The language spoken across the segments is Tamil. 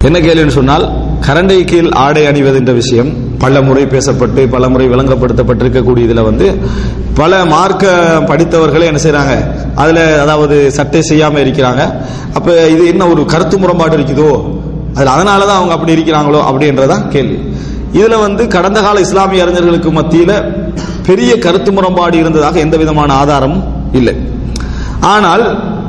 என்ன கேள்வின்னு சொன்னால் கரண்டை கீழ் ஆடை அணிவது என்ற விஷயம் பல முறை பேசப்பட்டு பல முறை விளங்கப்படுத்தப்பட்டிருக்கக்கூடிய இதுல வந்து பல மார்க்க படித்தவர்களே என்ன செய்றாங்க அதுல அதாவது சட்டை செய்யாம இருக்கிறாங்க அப்ப இது என்ன ஒரு கருத்து முரண்பாடு இருக்குதோ அதுல அதனாலதான் அவங்க அப்படி இருக்கிறாங்களோ அப்படின்றதான் கேள்வி இதுல வந்து கடந்த கால இஸ்லாமிய அறிஞர்களுக்கு மத்தியில பெரிய கருத்து முரண்பாடு இருந்ததாக எந்த விதமான ஆதாரமும் இல்லை ஆனால்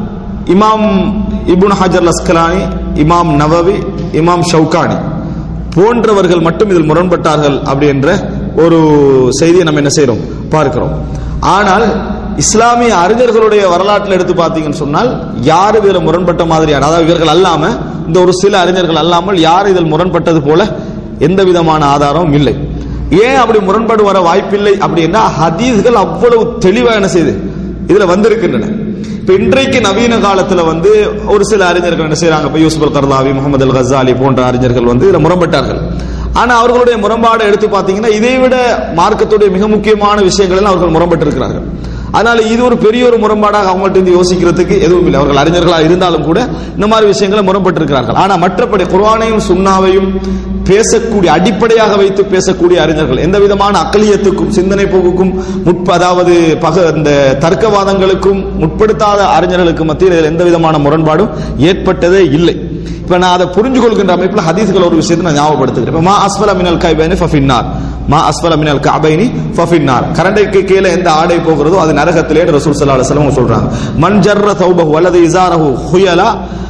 இமாம் இப்னு ஹஜர் லஸ்கலானி இமாம் நவவி இமாம் ஷவுகானி போன்றவர்கள் மட்டும் இதில் முரண்பட்டார்கள் அப்படி என்ற ஒரு செய்தியை நம்ம என்ன செய்றோம் பார்க்கிறோம் ஆனால் இஸ்லாமிய அறிஞர்களுடைய வரலாற்றில் எடுத்து பார்த்தீங்கன்னு சொன்னால் யார் இதில் முரண்பட்ட மாதிரியான அதாவது இவர்கள் அல்லாம இந்த ஒரு சில அறிஞர்கள் அல்லாமல் யார் இதில் முரண்பட்டது போல எந்த விதமான ஆதாரமும் இல்லை ஏன் அப்படி முரண்பாடு வர வாய்ப்பில்லை அப்படின்னா ஹதீஸ்கள் அவ்வளவு தெளிவா என்ன செய்யுது இதுல வந்திருக்கின்றன இப்ப இன்றைக்கு நவீன காலத்துல வந்து ஒரு சில அறிஞர்கள் என்ன செய்யறாங்க இப்ப யூசுப் அல் கர்லாவி முகமது அல் கசாலி போன்ற அறிஞர்கள் வந்து இதுல முரண்பட்டார்கள் ஆனா அவர்களுடைய முரண்பாடை எடுத்து பாத்தீங்கன்னா இதை விட மார்க்கத்துடைய மிக முக்கியமான விஷயங்கள் எல்லாம் அவர்கள் முரண்பட்டு இருக்கிறார்கள் அதனால இது ஒரு பெரிய ஒரு முரண்பாடாக அவங்கள்ட்ட இருந்து யோசிக்கிறதுக்கு எதுவும் இல்லை அவர்கள் அறிஞர்களா இருந்தாலும் கூட இந்த மாதிரி விஷயங்களை முரண்பட்டு இருக்கிறார்கள் ஆனா மற்றபடி குர்ஆனையும் சுன்னாவையும் பேசக்கூடிய அடிப்படையாக வைத்து பேசக்கூடிய அறிஞர்கள் எந்த விதமான அக்கலியத்துக்கும் சிந்தனை போக்குக்கும் முற்ப அதாவது பக இந்த தர்க்கவாதங்களுக்கும் முற்படுத்தாத அறிஞர்களுக்கு மத்தியில் இதில் எந்த விதமான முரண்பாடும் ஏற்பட்டதே இல்லை இப்ப நான் அதை புரிஞ்சு கொள்கின்ற அமைப்புல ஹதீஸ்கள் ஒரு விஷயத்தை நான் ஞாபகப்படுத்துகிறேன் இப்ப மா அஸ்வல மினல் கைபைனி ஃபஃபின்னார் மா அஸ்வல மினல் கபைனி ஃபஃபின்னார் கரண்டைக்கு கீழே எந்த ஆடை போகிறதோ அது நரகத்திலே ரசூல் ஸல்லல்லாஹு அலைஹி வஸல்லம் சொல்றாங்க மன் ஜர்ர தௌபஹு அல்லது இஸாரஹு ஹுயலா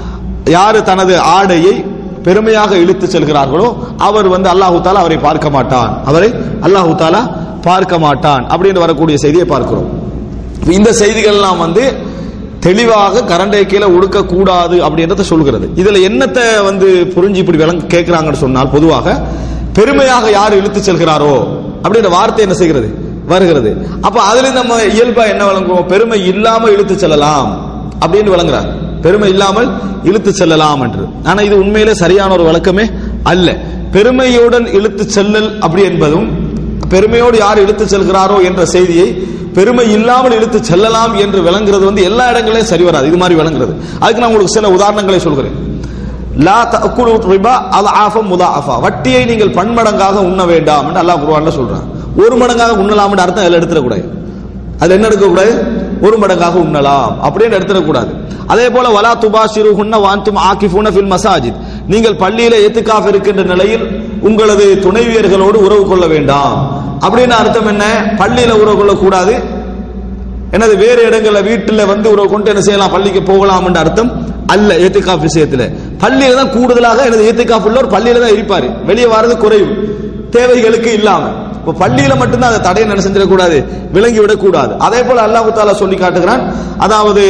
யாரு தனது ஆடையை பெருமையாக இழுத்து செல்கிறார்களோ அவர் வந்து அல்லாஹு தாலா அவரை பார்க்க மாட்டான் அவரை அல்லாஹு தாலா பார்க்க மாட்டான் அப்படின்னு வரக்கூடிய செய்தியை பார்க்கிறோம் இப்ப இந்த செய்திகள் எல்லாம் வந்து தெளிவாக கரண்டை கீழே உடுக்க கூடாது அப்படின்றத சொல்கிறது இதுல என்னத்தை வந்து புரிஞ்சு இப்படி விளங்க கேட்கிறாங்கன்னு சொன்னால் பொதுவாக பெருமையாக யார் இழுத்து செல்கிறாரோ அப்படின்ற வார்த்தை என்ன செய்கிறது வருகிறது அப்ப அதுல நம்ம இயல்பா என்ன வழங்குவோம் பெருமை இல்லாம இழுத்து செல்லலாம் அப்படின்னு விளங்குறார் பெருமை இல்லாமல் இழுத்து செல்லலாம் என்று ஆனா இது உண்மையிலே சரியான ஒரு வழக்கமே அல்ல பெருமையுடன் இழுத்து செல்லல் அப்படி என்பதும் பெருமையோடு யார் இழுத்து செல்கிறாரோ என்ற செய்தியை பெருமை இல்லாமல் இழுத்து செல்லலாம் என்று விளங்குறது வந்து எல்லா இடங்களையும் சரி வராது இது மாதிரி விளங்குறது அதுக்கு நான் உங்களுக்கு சில உதாரணங்களை சொல்கிறேன் லா தஅக்குலு ரிபா அல்ஆஃப முதாஃபா வட்டியை நீங்கள் பன்மடங்காக உண்ண வேண்டாம் என்று அல்லாஹ் குர்ஆன்ல சொல்றான் ஒரு மடங்காக உண்ணலாம் என்ற அர்த்தம் அதில் எடுத்துடக்கூடாது அது என்ன எடுக்கக்கூடாது ஒரு மடங்காக உண்ணலாம் அப்படின்னு எடுத்துடக்கூடாது அதே போல வலா துபாஷிரு ஹுன்ன வாந்தும் ஆக்கிஃபூன ஃபில் மசாஜித் நீங்கள் பள்ளியில ஏத்துக்காஃப் இருக்கின்ற நிலையில் உங்களது துணைவியர்களோடு உறவு கொள்ள வேண்டாம் அப்படின்னு அர்த்தம் என்ன பள்ளியில உறவு கொள்ள கூடாது எனது வேறு இடங்கள்ல வீட்டுல வந்து உறவு கொண்டு என்ன செய்யலாம் பள்ளிக்கு போகலாம் என்ற அர்த்தம் அல்ல ஏத்துக்காஃப் விஷயத்துல பள்ளியில தான் கூடுதலாக எனது ஏத்துக்காஃப் உள்ளவர் பள்ளியில தான் இருப்பாரு வெளியே வர்றது குறைவு தேவைகளுக்கு இல்லாம இப்ப பள்ளியில மட்டும்தான் அதை தடையை என்ன செஞ்சிடக்கூடாது விளங்கி விடக்கூடாது அதே போல அல்லாஹு தாலா சொல்லி காட்டுகிறான் அதாவது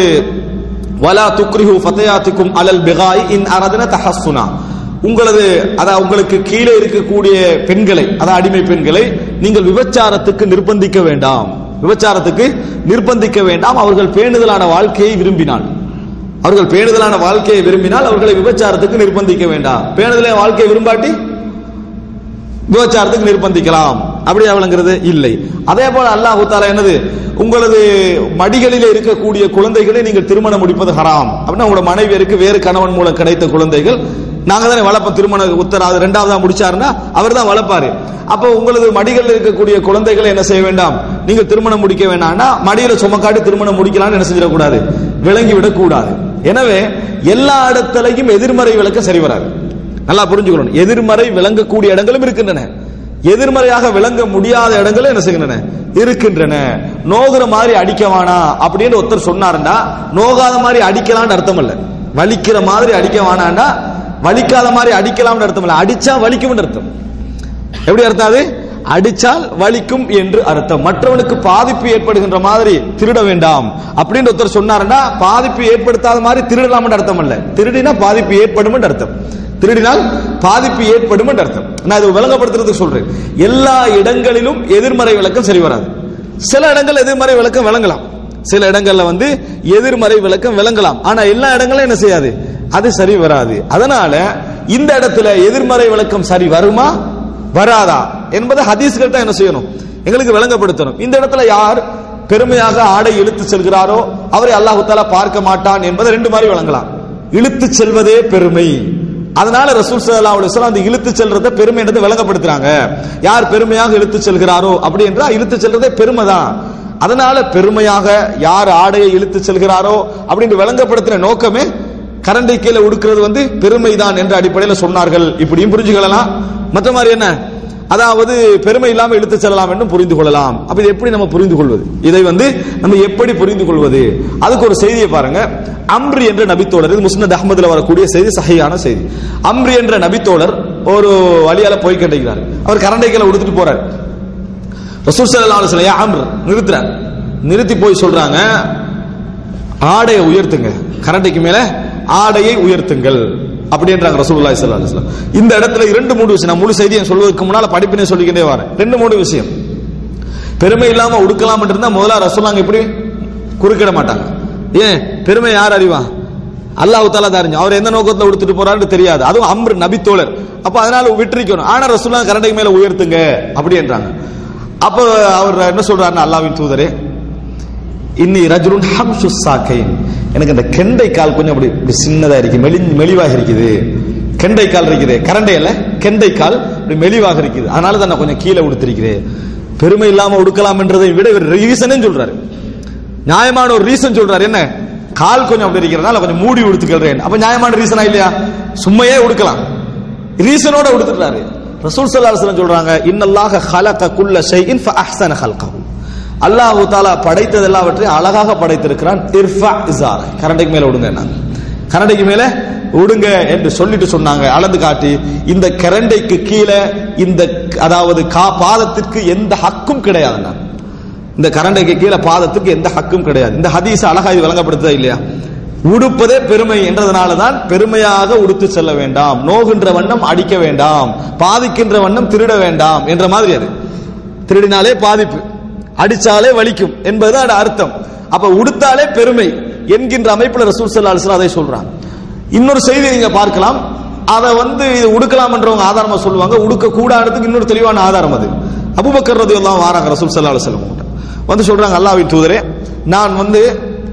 வலா துக்ரிஹு ஃபதயாத்துக்கும் அலல் பிகாய் இன் அரதன தஹஸ்ஸுனா உங்களது அதாவது உங்களுக்கு கீழே இருக்கக்கூடிய பெண்களை அதாவது அடிமை பெண்களை நீங்கள் விபச்சாரத்துக்கு நிர்பந்திக்க வேண்டாம் விபச்சாரத்துக்கு நிர்பந்திக்க வேண்டாம் அவர்கள் பேணுதலான வாழ்க்கையை விரும்பினால் அவர்கள் பேணுதலான வாழ்க்கையை விரும்பினால் அவர்களை விபச்சாரத்துக்கு நிர்பந்திக்க வேண்டாம் பேணுதலான வாழ்க்கையை விரும்பாட்டி விபச்சாரத்துக்கு நிர்பந்திக்கலாம் அப்படி அவளங்கிறது இல்லை அதே போல அல்லாஹு தாலா என்னது உங்களது மடிகளிலே இருக்கக்கூடிய குழந்தைகளை நீங்கள் திருமணம் முடிப்பது ஹராம் அப்படின்னா உங்களோட மனைவியருக்கு வேறு கணவன் மூலம் கிடைத்த குழந்தைகள் நாங்க தானே வளர்ப்போம் திருமண உத்தரவு ரெண்டாவதா முடிச்சாருன்னா அவர் தான் வளர்ப்பாரு அப்போ உங்களது மடிகளில் இருக்கக்கூடிய குழந்தைகளை என்ன செய்ய வேண்டாம் நீங்க திருமணம் முடிக்க வேண்டாம்னா மடியில சுமக்காட்டி திருமணம் முடிக்கலாம்னு என்ன செஞ்சிடக்கூடாது விளங்கி விடக்கூடாது எனவே எல்லா இடத்துலையும் எதிர்மறை விளக்க சரி வராது நல்லா புரிஞ்சுக்கணும் எதிர்மறை விளங்கக்கூடிய இடங்களும் இருக்கின்றன எதிர்மறையாக விளங்க முடியாத இடங்களும் என்ன செய்கின்றன இருக்கின்றன நோகுற மாதிரி அடிக்க வேணாம் அப்படின்னு ஒருத்தர் சொன்னாருன்னா நோகாத மாதிரி அடிக்கலாம்னு அர்த்தம் இல்ல வலிக்கிற மாதிரி அடிக்க வேணாம்னா வலிக்காத மாதிரி அடிக்கலாம்னு அர்த்தம் இல்ல அடிச்சா வலிக்கும்னு அர்த்தம் எப்படி அர்த்தம் அது அடிச்சால் வலிக்கும் என்று அர்த்தம் மற்றவனுக்கு பாதிப்பு ஏற்படுகின்ற மாதிரி திருட வேண்டாம் அப்படின்னு ஒருத்தர் சொன்னாருன்னா பாதிப்பு ஏற்படுத்தாத மாதிரி திருடலாம் அர்த்தம் அல்ல திருடினா பாதிப்பு ஏற்படும் அர்த்தம் திருடினால் பாதிப்பு ஏற்படும் என்று அர்த்தம் நான் இது விளங்கப்படுத்துறதுக்கு சொல்றேன் எல்லா இடங்களிலும் எதிர்மறை விளக்கம் சரி வராது சில இடங்கள் எதிர்மறை விளக்கம் விளங்கலாம் சில இடங்கள்ல வந்து எதிர்மறை விளக்கம் விளங்கலாம் ஆனா எல்லா இடங்களும் என்ன செய்யாது அது சரி வராது அதனால இந்த இடத்துல எதிர்மறை விளக்கம் சரி வருமா வராதா என்பதை ஹதீஸ்கள் தான் என்ன செய்யணும் எங்களுக்கு விளங்கப்படுத்தணும் இந்த இடத்துல யார் பெருமையாக ஆடை இழுத்து செல்கிறாரோ அவரை அல்லாஹு தாலா பார்க்க மாட்டான் என்பதை ரெண்டு மாதிரி விளங்கலாம் இழுத்து செல்வதே பெருமை அதனால ரசூல் ஸல்லல்லாஹு அலைஹி வஸல்லம் அந்த இழுத்து செல்றத பெருமை என்று விளங்கப்படுத்துறாங்க யார் பெருமையாக இழுத்து செல்கிறாரோ அப்படி என்றால் இழுத்து செல்றதே பெருமை தான் அதனால பெருமையாக யார் ஆடையை இழுத்து செல்கிறாரோ அப்படின்னு விளங்கப்படுத்தின நோக்கமே கரண்டை கீழே உடுக்கிறது வந்து பெருமைதான் என்ற அடிப்படையில் சொன்னார்கள் இப்படியும் புரிஞ்சுக்கலாம் மற்ற மாதிரி என்ன அதாவது பெருமை இல்லாம இழுத்து செல்லலாம் என்றும் புரிந்து கொள்ளலாம் அப்ப இது எப்படி நம்ம புரிந்து கொள்வது இதை வந்து நம்ம எப்படி புரிந்து கொள்வது அதுக்கு ஒரு செய்தியை பாருங்க அம்ரி என்ற நபித்தோழர் இது முஸ்னத் அஹமதுல வரக்கூடிய செய்தி சஹியான செய்தி அம்ரி என்ற நபித்தோழர் ஒரு வழியால போய் கண்டிக்கிறார் அவர் கரண்டைகளை உடுத்துட்டு போறார் ரசூல் ஸல்லல்லாஹு அலைஹி வஸல்லம் யா அம்ர் நிறுத்துறார் நிறுத்தி போய் சொல்றாங்க ஆடையை உயர்த்துங்க கரண்டைக்கு மேல ஆடையை உயர்த்துங்கள் அப்படின்றாங்க ரசூலுல்லாஹி ஸல்லல்லாஹு அலைஹி வஸல்லம் இந்த இடத்துல இரண்டு மூணு விஷயம் நான் முழு செய்தியை சொல்வதற்கு முன்னால படிப்பினை சொல்லிக்கிட்டே வரேன் ரெண்டு மூணு விஷயம் பெருமை இல்லாம உடுக்கலாம் இருந்தா முதல்ல ரசூலாங்க இப்படி குறுக்கிட மாட்டாங்க ஏன் பெருமை யார் அறிவா அல்லாஹ் தாலா தான் அறிஞ்சு அவர் எந்த நோக்கத்துல உடுத்துட்டு போறாருன்னு தெரியாது அதுவும் அம்ரு நபித்தோழர் அப்ப அதனால விட்டுரிக்கணும் ஆனா ரசூலா கரண்டைக்கு மேல உயர்த்துங்க அப்படின்றாங்க அப்ப அவர் என்ன சொல்றாருன்னா அல்லாவின் தூதரே இன்னி ரஜுலுன் ஹம்சு சாக்கைன் எனக்கு அந்த கெண்டை கால் கொஞ்சம் அப்படி இப்படி சின்னதா இருக்கு மெலி மெலிவாக இருக்குது கெண்டை கால் இருக்குது கரண்டை இல்ல கெண்டை கால் இப்படி மெலிவாக இருக்குது அதனால தான் நான் கொஞ்சம் கீழே உடுத்திருக்கிறேன் பெருமை இல்லாம உடுக்கலாம் என்றதை விட இவர் ரீசனே சொல்றாரு நியாயமான ஒரு ரீசன் சொல்றாரு என்ன கால் கொஞ்சம் அப்படி இருக்கிறதுனால கொஞ்சம் மூடி உடுத்துக்கிறேன் அப்ப நியாயமான ரீசனா இல்லையா சும்மையே உடுக்கலாம் ரீசனோட உடுத்துறாரு ரசூல் ஸல்லல்லாஹு அலைஹி வஸல்லம் சொல்றாங்க இன்னல்லாஹ ஹலக குல்ல ஷைஇன் ஃபஅஹ்ஸன ஹல்கஹு அல்லாஹ் தாலா படைத்தது எல்லாவற்றையும் அழகாக படைத்திருக்கிறான் இர்ஃபா இசார கரண்டைக்கு மேல விடுங்க நான் கரண்டைக்கு மேல விடுங்க என்று சொல்லிட்டு சொன்னாங்க அளந்து காட்டி இந்த கரண்டைக்கு கீழே இந்த அதாவது கா பாதத்திற்கு எந்த ஹக்கும் கிடையாது நான் இந்த கரண்டைக்கு கீழே பாதத்துக்கு எந்த ஹக்கும் கிடையாது இந்த ஹதீஸ் அழகா இது வழங்கப்படுத்ததா இல்லையா உடுப்பதே பெருமை என்றதுனால தான் பெருமையாக உடுத்து செல்ல வேண்டாம் நோகின்ற வண்ணம் அடிக்க வேண்டாம் பாதிக்கின்ற வண்ணம் திருட வேண்டாம் என்ற மாதிரி அது திருடினாலே பாதிப்பு அடிச்சாலே வலிக்கும் என்பதுதான் அது அர்த்தம் அப்ப உடுத்தாலே பெருமை என்கின்ற அமைப்புல ரசூல் ஸல்லல்லாஹு அலைஹி வஸல்லம் அதை சொல்றாங்க இன்னொரு செய்தி நீங்க பார்க்கலாம் அதை வந்து இது உடுக்கலாம்ன்றவங்க ஆதாரமா சொல்லுவாங்க உடுக்க கூடாததுக்கு இன்னொரு தெளிவான ஆதாரம் அது அபூபக்கர் ரலியல்லாஹு வாராங்க ரசூல் ஸல்லல்லாஹு அலைஹி வஸல்லம் கிட்ட. வந்து சொல்றாங்க அல்லாஹ்வின் தூதரே நான் வந்து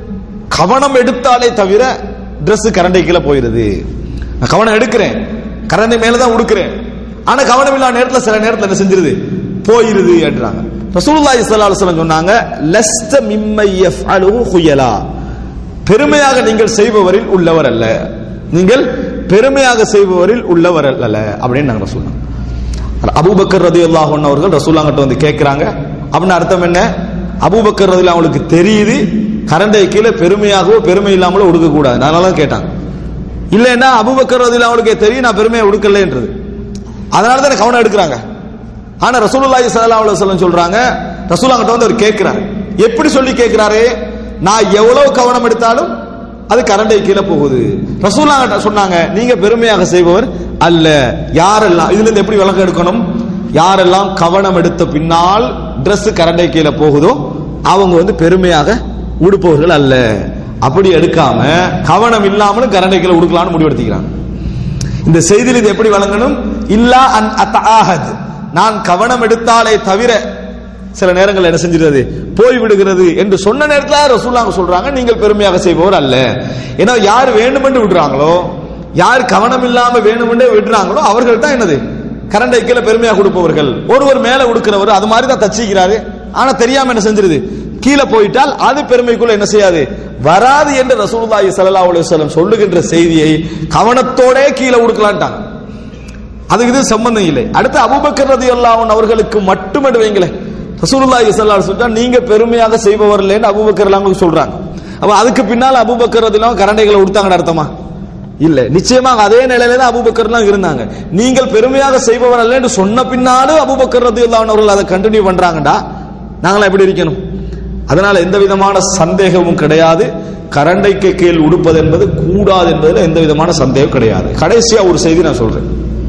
கவனம் எடுத்தாலே தவிர Dress கரண்டை கீழே போயிருது நான் கவனம் எடுக்கிறேன் கரண்டை மேல தான் உடுக்கிறேன் ஆனா கவனம் இல்லாத நேரத்துல சில நேரத்துல என்ன செஞ்சிருது போயிருது என்றாங்க ரசூலுல்லாஹி ஸல்லல்லாஹு அலைஹி வஸல்லம் சொன்னாங்க லஸ்த மிம்மை யஃஅலுஹு குயலா பெருமையாக நீங்கள் செய்பவரில் உள்ளவர் அல்ல நீங்கள் பெருமையாக செய்பவரில் உள்ளவர் அல்ல அப்படின்னு நாங்க சொன்னோம் அபூபக்கர் ரதியல்லாஹு அன்ஹு அவர்கள் ரசூலுல்லாஹ்ட்ட வந்து கேட்கறாங்க அப்படின்னு அர்த்தம் என்ன அபூபக்கர் ரதியல்லாஹு அவங்களுக்கு தெரியுது கரண்டை கீழே பெருமையாகவோ பெருமை இல்லாமலோ உடுக்க கூடாது அதனால தான் கேட்டாங்க இல்லைன்னா அபூபக்கர் ரதியல்லாஹு அவங்களுக்கு தெரியும் நான் பெருமையை உடுக்கலன்றது அதனால தான் கவனம் எடுக்கிறாங்க ஆனா ரசூலுல்லாஹி ஸல்லல்லாஹு அலைஹி வஸல்லம் சொல்றாங்க ரசூலுல்லாஹ்ட்ட வந்து அவர் கேட்கிறாரு எப்படி சொல்லி கேட்கிறாரு நான் எவ்வளவு கவனம் எடுத்தாலும் அது கரண்டை கீழே போகுது ரசூலுல்லாஹ் சொன்னாங்க நீங்க பெருமையாக செய்பவர் அல்ல யாரெல்லாம் இதுல இருந்து எப்படி விளக்கம் எடுக்கணும் யாரெல்லாம் கவனம் எடுத்த பின்னால் Dress கரண்டை கீழே போகுதோ அவங்க வந்து பெருமையாக உடுப்பவர்கள் அல்ல அப்படி எடுக்காம கவனம் இல்லாமலும் கரண்டை கீழே உடுக்கலாம்னு முடிவெடுத்துக்கிறாங்க இந்த செய்தியில் இது எப்படி வழங்கணும் இல்லா அன் அத்தாஹத் நான் கவனம் எடுத்தாலே தவிர சில நேரங்கள் என்ன செஞ்சிருது போய் விடுகிறது என்று சொன்ன நேரத்தில் ரசூலாங்க சொல்றாங்க நீங்கள் பெருமையாக செய்பவர் அல்ல ஏன்னா யார் வேண்டுமென்று விடுறாங்களோ யார் கவனம் இல்லாம வேணுமென்றே விடுறாங்களோ அவர்கள் தான் என்னது கரண்டை கீழே பெருமையாக கொடுப்பவர்கள் ஒருவர் மேல உடுக்கிறவர் அது மாதிரி தான் தச்சிக்கிறாரு ஆனா தெரியாம என்ன செஞ்சிருது கீழே போயிட்டால் அது பெருமைக்குள்ள என்ன செய்யாது வராது என்று ரசூலுல்லாஹி ஸல்லல்லாஹு அலைஹி வஸல்லம் சொல்லுகின்ற செய்தியை கவனத்தோடே கீழே உடுக்கலான்ட்டாங்க அதுக்கு இது சம்பந்தம் இல்லை அடுத்து அபூபக்கர் ரலியல்லாஹு அன்ஹு அவர்களுக்கு மட்டும் வைங்களேன் ரசூலுல்லாஹி ஸல்லல்லாஹு அலைஹி வஸல்லம் நீங்க பெருமையாக செய்பவர் இல்லைன்னு அபூபக்கர் எல்லாம் சொல்றாங்க அப்ப அதுக்கு பின்னால் அபூபக்கர் ரலியல்லாஹு கரண்டைகளை உடுத்தாங்கன்னு அர்த்தமா இல்ல நிச்சயமாக அதே நிலையில தான் அபூபக்கர்லாம் இருந்தாங்க நீங்கள் பெருமையாக செய்பவர் அல்ல என்று சொன்ன பின்னாலும் அபூபக்கர் ரலியல்லாஹு அன்ஹு அவர்கள் அதை கண்டினியூ பண்றாங்கடா நாங்களாம் எப்படி இருக்கணும் அதனால எந்த விதமான சந்தேகமும் கிடையாது கரண்டைக்கு கீழ் உடுப்பது என்பது கூடாது என்பதில் எந்த விதமான சந்தேகம் கிடையாது கடைசியா ஒரு செய்தி நான் சொல்றேன்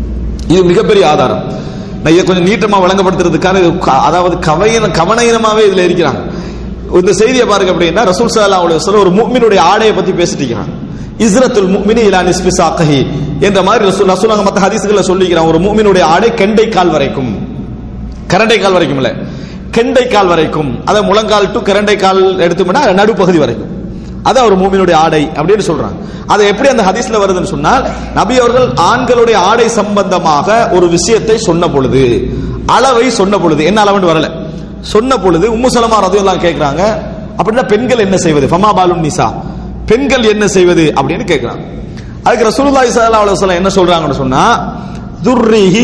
இது மிகப்பெரிய ஆதாரம் நான் இதை கொஞ்சம் நீட்டமா வழங்கப்படுத்துறதுக்கான இது க- அதாவது கவையின கவனயினமாவே இதுல இருக்கிறாங்க இந்த செய்தியை பாருங்க அப்படின்னா ரசூல் ஸல்லல்லாஹு அலைஹி வஸல்லம் ஒரு முஃமினுடைய ஆடையை பத்தி பேசிட்டு இருக்கிறாங்க இஸ்ரத்துல் முஃமினி இலா நிஸ்பி சாக்கஹி என்ற மாதிரி ரசூல் ரசூலுங்க மத்த ஹதீஸ்களை சொல்லிக்கிறாங்க ஒரு முஃமினுடைய ஆடை கெண்டை கால் வரைக்கும் கரண்டை கால் வரைக்கும் இல்ல கெண்டை கால் வரைக்கும் அதை முழங்கால் டு கரண்டை கால் எடுத்தோம்னா நடுப்பகுதி வரைக்கும் அது ஒரு மூமினுடைய ஆடை அப்படின்னு சொல்றாங்க அது எப்படி அந்த ஹதீஸ்ல வருதுன்னு சொன்னால் நபி அவர்கள் ஆண்களுடைய ஆடை சம்பந்தமாக ஒரு விஷயத்தை சொன்ன பொழுது அளவை சொன்ன பொழுது என்ன அளவுன்னு வரல சொன்ன பொழுது உம்மு சலமா ரதியெல்லாம் கேட்கிறாங்க அப்படின்னா பெண்கள் என்ன செய்வது ஃபமா பாலும் நிசா பெண்கள் என்ன செய்வது அப்படின்னு கேட்கிறாங்க அதுக்கு ரசூலுல்லாஹி ஸல்லல்லாஹு அலைஹி வஸல்லம் என்ன சொல்றாங்கன்னு சொன்னா துர்ரிஹி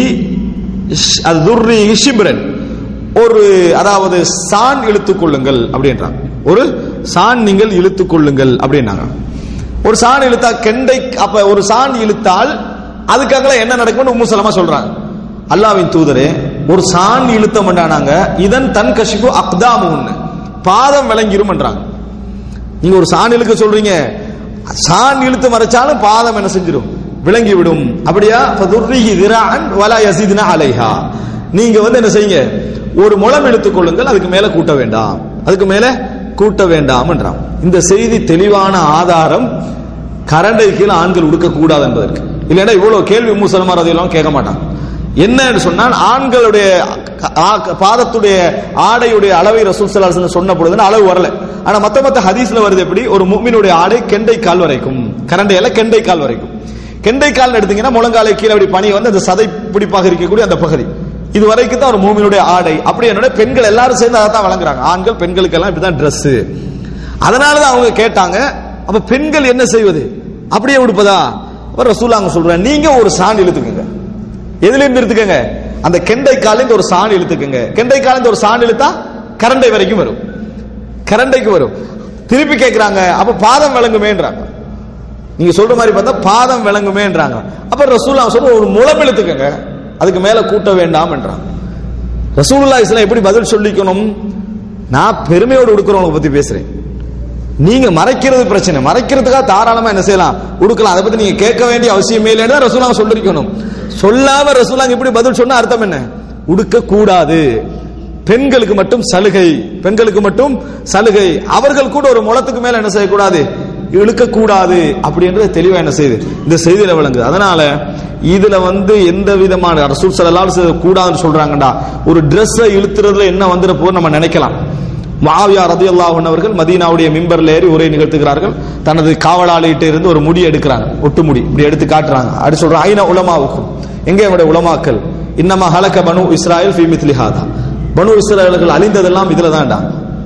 ஷ்- அது துர்ரிஹி ஷிப்ரன் ஒரு அதாவது சான் இழுத்துக் கொள்ளுங்கள் அப்படின்றாங்க ஒரு சான் நீங்கள் இழுத்துக் கொள்ளுங்கள் அப்படின்னாங்க ஒரு சான் இழுத்தா கெண்டை அப்ப ஒரு சான் இழுத்தால் அதுக்காக என்ன நடக்கும்னு உம்மு சலமா சொல்றாங்க அல்லாவின் தூதரே ஒரு சான் இழுத்த மாட்டானாங்க இதன் தன் கஷிப்பு அக்தாமுன்னு பாதம் விளங்கிரும் என்றாங்க நீங்க ஒரு சான் இழுக்க சொல்றீங்க சான் இழுத்து மறைச்சாலும் பாதம் என்ன செஞ்சிடும் விளங்கி விடும் அப்படியா ஃபதுர்ரிஹி திராஅன் வலா யஸிதுனா அலைஹா நீங்க வந்து என்ன செய்யுங்க ஒரு முளம் எடுத்துக் கொள்ளுங்கள் அதுக்கு மேல கூட்ட வேண்டாம் அதுக்கு மேல கூட்ட வேண்டாம் என்றான் இந்த செய்தி தெளிவான ஆதாரம் கரண்டை கீழே ஆண்கள் உடுக்க கூடாது என்பதற்கு இல்லைன்னா இவ்வளவு கேள்வி மூசலமா அதையெல்லாம் கேட்க மாட்டாங்க என்னன்னு சொன்னால் ஆண்களுடைய ஆ- பாதத்துடைய ஆடையுடைய அளவை ரசூல் ஸல்லல்லாஹு அலைஹி வஸல்லம் சொன்ன பொழுது அளவு வரல ஆனா மத்த மத்த ஹதீஸ்ல வருது எப்படி ஒரு முஃமினுடைய ஆடை கெண்டை கால் வரைக்கும் கரண்டையில கெண்டை கால் வரைக்கும் கெண்டை கால் எடுத்தீங்கன்னா முழங்காலை கீழே அப்படி பனி வந்து அந்த சதை பிடிப்பாக இருக்கக்கூடிய அந்த பகுதி இது வரைக்கும் தான் ஒரு மூமினுடைய ஆடை அப்படி என்னோட பெண்கள் எல்லாரும் சேர்ந்து அதை தான் வழங்குறாங்க ஆண்கள் பெண்களுக்கு எல்லாம் இப்படிதான் Dress அதனாலதான் அவங்க கேட்டாங்க அப்ப பெண்கள் என்ன செய்வது அப்படியே உடுப்பதா அப்ப ரசூல் அவங்க சொல்றாங்க நீங்க ஒரு சாண் இழுத்துக்குங்க எதுல இருந்து இழுத்துக்கங்க அந்த கெண்டை கால இருந்து ஒரு சாண் இழுத்துக்குங்க கெண்டை கால இருந்து ஒரு சாண் இழுத்தா கரண்டை வரைக்கும் வரும் கரண்டைக்கு வரும் திருப்பி கேட்கிறாங்க அப்ப பாதம் விளங்குமேன்றாங்க நீங்க சொல்ற மாதிரி பார்த்தா பாதம் விளங்குமேன்றாங்க அப்ப ரசூல்லா சொல்ற ஒரு முளம் இழுத்துக்கங்க அதுக்கு மேல கூட்ட வேண்டாம் என்றாங்க ரசூலுல்லாஹி இஸ்லாம் எப்படி பதில் சொல்லிக்கணும் நான் பெருமையோடு உடுக்கிறவங்களை பத்தி பேசுறேன் நீங்க மறைக்கிறது பிரச்சனை மறைக்கிறதுக்காக தாராளமா என்ன செய்யலாம் உடுக்கலாம் அதை பத்தி நீங்க கேட்க வேண்டிய அவசியமே இல்லைன்னு ரசூலாங்க சொல்லிருக்கணும் சொல்லாம ரசூலாங்க இப்படி பதில் சொன்னா அர்த்தம் என்ன உடுக்க கூடாது பெண்களுக்கு மட்டும் சலுகை பெண்களுக்கு மட்டும் சலுகை அவர்கள் கூட ஒரு முளத்துக்கு மேல என்ன செய்யக்கூடாது இழுக்க கூடாது அப்படின்றது தெளிவா என்ன செய்யுது இந்த செய்தியில விளங்குது அதனால இதுல வந்து எந்த விதமான ரசூல் ஸல்லல்லாஹு அலைஹி வஸல்லம் கூடாதுன்னு சொல்றாங்கடா ஒரு Dress-அ இழுத்துறதுல என்ன வந்துட போது நம்ம நினைக்கலாம் மாவியா ரதியல்லாஹு அவர்கள் மதீனாவுடைய மிம்பர்ல ஏறி உரை நிகழ்த்துகிறார்கள் தனது காவலாளிகிட்ட இருந்து ஒரு முடி எடுக்கிறாங்க ஒட்டு முடி இப்படி எடுத்து காட்டுறாங்க அப்படி சொல்றாங்க ஐநா உலமாவுக்கும் எங்க என்னுடைய உலமாக்கள் இன்னமா ஹலக பனு இஸ்ராயல் ஃபி மித்லி ஹாதா பனு இஸ்ராயல்கள் அழிந்ததெல்லாம் இதுல தான்டா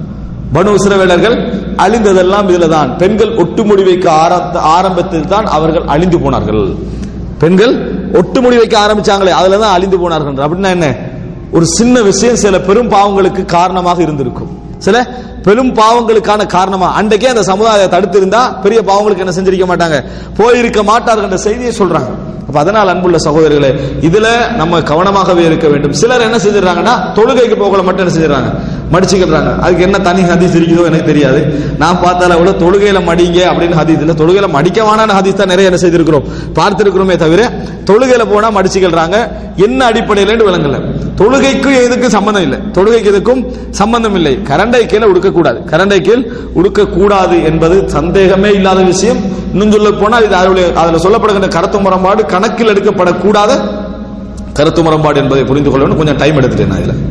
பனு இஸ்ரவேலர்கள் அழிந்ததெல்லாம் இதுல தான் பெண்கள் ஒட்டுமுடி வைக்க ஆரம்ப- ஆரம்பத்தில் தான் அவர்கள் அழிந்து போனார்கள் பெண்கள் ஒட்டுமுடி வைக்க ஆரம்பிச்சாங்களே அதுல தான் அழிந்து போனார்கள் அப்படின்னா என்ன ஒரு சின்ன விஷயம் சில பெரும் பாவங்களுக்கு காரணமாக இருந்திருக்கும் சில பெரும் பாவங்களுக்கான காரணமா அன்றைக்கே அந்த சமுதாயத்தை தடுத்து இருந்தா பெரிய பாவங்களுக்கு என்ன செஞ்சிருக்க மாட்டாங்க போயிருக்க மாட்டார்கள் என்ற செய்தியை சொல்றாங்க அப்ப அதனால் அன்புள்ள சகோதரர்களே இதுல நம்ம கவனமாகவே இருக்க வேண்டும் சிலர் என்ன செஞ்சிடறாங்கன்னா தொழுகைக்கு போகல மட்டும் என்ன செஞ்சிடறாங்க மடிச்சுக்கிறாங்க அதுக்கு என்ன தனி ஹதீஸ் இருக்குதோ எனக்கு தெரியாது நான் பார்த்தால கூட தொழுகையில மடிங்க அப்படின்னு ஹதீஸ் இல்ல தொழுகையில மடிக்கவான ஹதீஸ் தான் நிறைய என்ன செய்திருக்கிறோம் பார்த்திருக்கிறோமே தவிர தொழுகையில போனா மடிச்சுக்கிறாங்க என்ன அடிப்படையில விளங்கல தொழுகைக்கும் இதுக்கும் சம்பந்தம் இல்லை தொழுகைக்கு இதுக்கும் சம்பந்தம் இல்லை கரண்டை கீழே உடுக்க கூடாது கரண்டை கீழ் உடுக்க கூடாது என்பது சந்தேகமே இல்லாத விஷயம் இன்னும் சொல்ல போனா இது அதுல- அதுல சொல்லப்படுகின்ற கருத்து முரண்பாடு கணக்கில் எடுக்கப்படக்கூடாத கருத்து முரண்பாடு என்பதை புரிந்து கொள்ள வேண்டும் கொஞ்சம் டைம் எடுத்துட்டேன் நான் இதுல